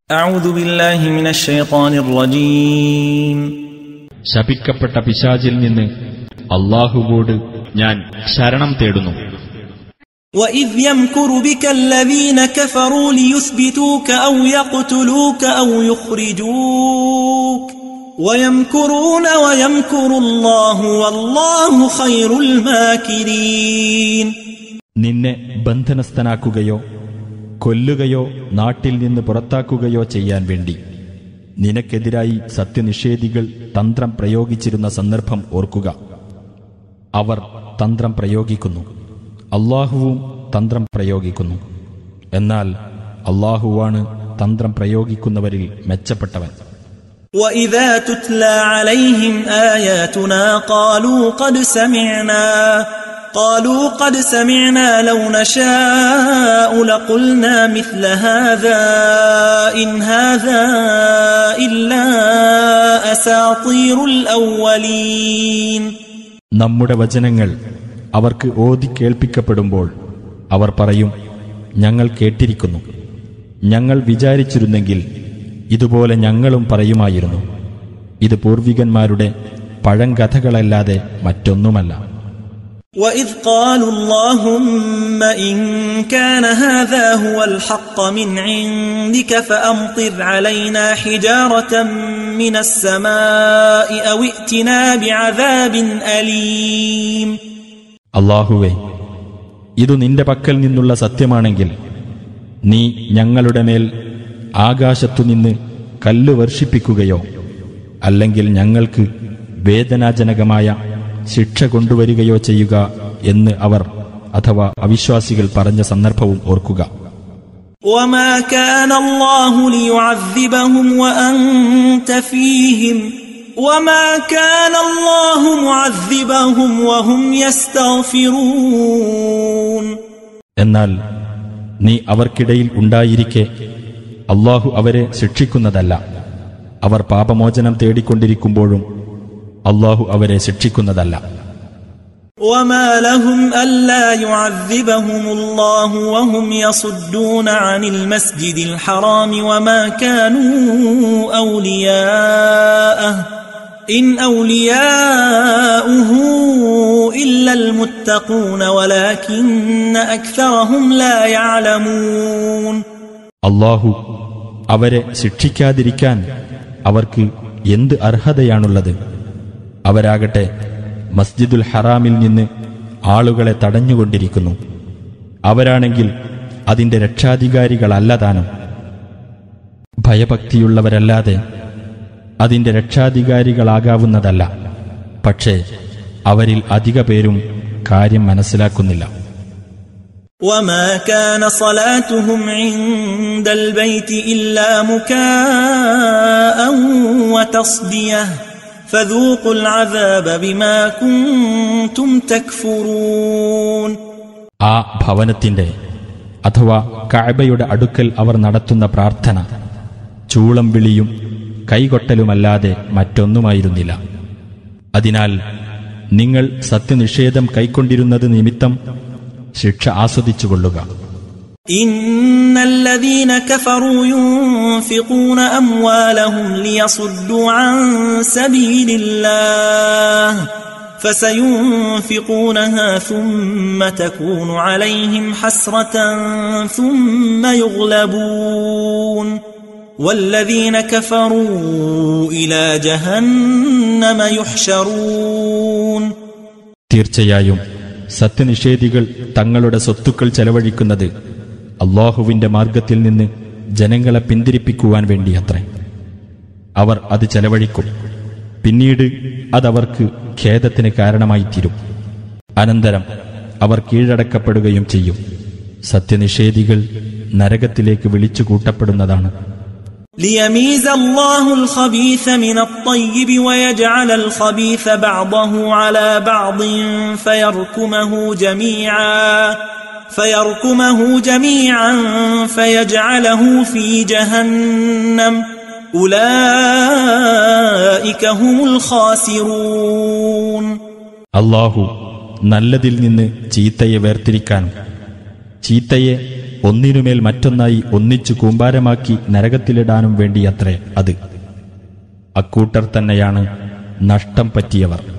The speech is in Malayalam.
أعوذ بالله من الشيطان الرجيم ശപിക്കപ്പെട്ട പിശാചിൽ നിന്ന് അള്ളാഹുവോട് ഞാൻ ശരണം തേടുന്നു وإذ يمكر بك الذين كفروا ليثبتوك أو يقتلوك أو يخرجوك ويمكرون ويمكر الله والله خير الماكرين നിന്നെ ബന്ധനസ്ഥനാക്കുകയോ കൊല്ലുകയോ നാട്ടിൽ നിന്ന് പുറത്താക്കുകയോ ചെയ്യാൻ വേണ്ടി നിനക്കെതിരായി സത്യനിഷേധികൾ തന്ത്രം പ്രയോഗിച്ചിരുന്ന സന്ദർഭം ഓർക്കുക അവർ തന്ത്രം പ്രയോഗിക്കുന്നു അള്ളാഹുവും തന്ത്രം പ്രയോഗിക്കുന്നു എന്നാൽ അള്ളാഹുവാണ് തന്ത്രം പ്രയോഗിക്കുന്നവരിൽ മെച്ചപ്പെട്ടവൻ وإذا تتلى عليهم آياتنا قالوا قد سمعنا قالوا قد سمعنا لو نشاء لقلنا مثل هذا إن هذا إلا أساطير الأولين നമ്മുടെ വചനങ്ങൾ അവർക്ക് ഓതി കേൾപ്പിക്കപ്പെടുമ്പോൾ അവർ പറയും ഞങ്ങൾ കേട്ടിരിക്കുന്നു ഞങ്ങൾ വിചാരിച്ചിരുന്നെങ്കിൽ ഇതുപോലെ ഞങ്ങളും പറയുമായിരുന്നു ഇത് പൂർവികന്മാരുടെ പഴങ്കഥകളല്ലാതെ മറ്റൊന്നുമല്ല وإذ قالوا اللهم إن كان هذا هو الحق من عندك فأمطر علينا حجارة من السماء أو ائتنا بعذاب أليم അള്ളാഹുവേ ഇതു നിന്റെ പക്കൽ നിന്നുള്ള സത്യമാണെങ്കിൽ നീ ഞങ്ങളുടെ മേൽ ആകാശത്തുനിന്ന് കല്ല് വർഷിപ്പിക്കുകയോ അല്ലെങ്കിൽ ഞങ്ങൾക്ക് വേദനാജനകമായ ശിക്ഷ കൊണ്ടുവരികയോ ചെയ്യുക എന്ന് അവർ അഥവാ അവിശ്വാസികൾ പറഞ്ഞ സന്ദർഭവും ഓർക്കുക وما كان الله ليعذبهم وأنت فيهم وما كان الله معذبهم وهم يستغفرون എന്നാൽ നീ അവർക്കിടയിൽ ഉണ്ടായിരിക്കെ അള്ളാഹു അവരെ ശിക്ഷിക്കുന്നതല്ല അവർ പാപമോചനം തേടിക്കൊണ്ടിരിക്കുമ്പോഴും അള്ളാഹു അവരെ ശിക്ഷിക്കുന്നതല്ല وما لهم ألا يعذبهم الله وهم يصدون عن المسجد الحرام وما كانوا أولياءه إن أولياؤه إلا المتقون ولكن أكثرهم لا يعلمون അള്ളാഹു അവരെ ശിക്ഷിക്കാതിരിക്കാൻ അവർക്ക് എന്ത് അർഹതയാണുള്ളത് അവരാകട്ടെ മസ്ജിദുൽ ഹറാമിൽ നിന്ന് ആളുകളെ തടഞ്ഞുകൊണ്ടിരിക്കുന്നു അവരാണെങ്കിൽ അതിന്റെ രക്ഷാധികാരികളല്ല താനും ഭയഭക്തിയുള്ളവരല്ലാതെ അതിന്റെ രക്ഷാധികാരികളാകാവുന്നതല്ല പക്ഷേ അവരിൽ അധിക പേരും കാര്യം മനസ്സിലാക്കുന്നില്ല وما كان صلاتهم عند البيت إلا مكاء وتصديه فذوقوا العذاب بما كنتم تكفرون ആ ഭവനത്തിന്റെ അഥവാ കഅബയുടെ അടുക്കൽ അവർ നടത്തുന്ന പ്രാർത്ഥന ചൂളം വിളിയും കൈകൊട്ടലുമല്ലാതെ മറ്റൊന്നുമായിരുന്നില്ല അതിനാൽ നിങ്ങൾ സത്യനിഷേധം കൈക്കൊണ്ടിരുന്നത് നിമിത്തം ശിക്ഷ ആസ്വദിച്ചുകൊള്ളുക إن الذين كفروا ينفقون أموالهم ليصدوا عن سبيل الله فسينفقونها ثم تكون عليهم حسرة ثم يغلبون والذين كفروا إلى جهنم يحشرون തീർച്ചയായും സത്യനിഷേധികൾ തങ്ങളുടെ സ്വത്തുക്കൾ ചെലവഴിക്കുന്നത് അള്ളാഹുവിന്റെ മാർഗത്തിൽ നിന്ന് ജനങ്ങളെ പിന്തിരിപ്പിക്കുവാൻ വേണ്ടിയത്രേ അവർ അത് ചെലവഴിക്കും പിന്നീട് അതവർക്ക് ഖേദത്തിന് കാരണമായി തീരും അനന്തരം അവർ കീഴടക്കപ്പെടുകയും ചെയ്യും സത്യനിഷേധികൾ നരകത്തിലേക്ക് വിളിച്ചു കൂട്ടപ്പെടുന്നതാണ് ليميز الله الخبيث من الطيب ويجعل الخبيث بعضه على بعض فيركمه جميعا فيركمه جميعا فيجعله في جهنم أولئك هم الخاسرون അള്ളാഹു നല്ലതിൽ നിന്ന് ചീത്തയെ വേർതിരിക്കാനും ചീത്തയെ ഒന്നിനുമേൽ മറ്റൊന്നായി ഒന്നിച്ചു കൂമ്പാരമാക്കി നരകത്തിലിടാനും വേണ്ടിയത്രേ അത് അക്കൂട്ടർ തന്നെയാണ് നഷ്ടം പറ്റിയവർ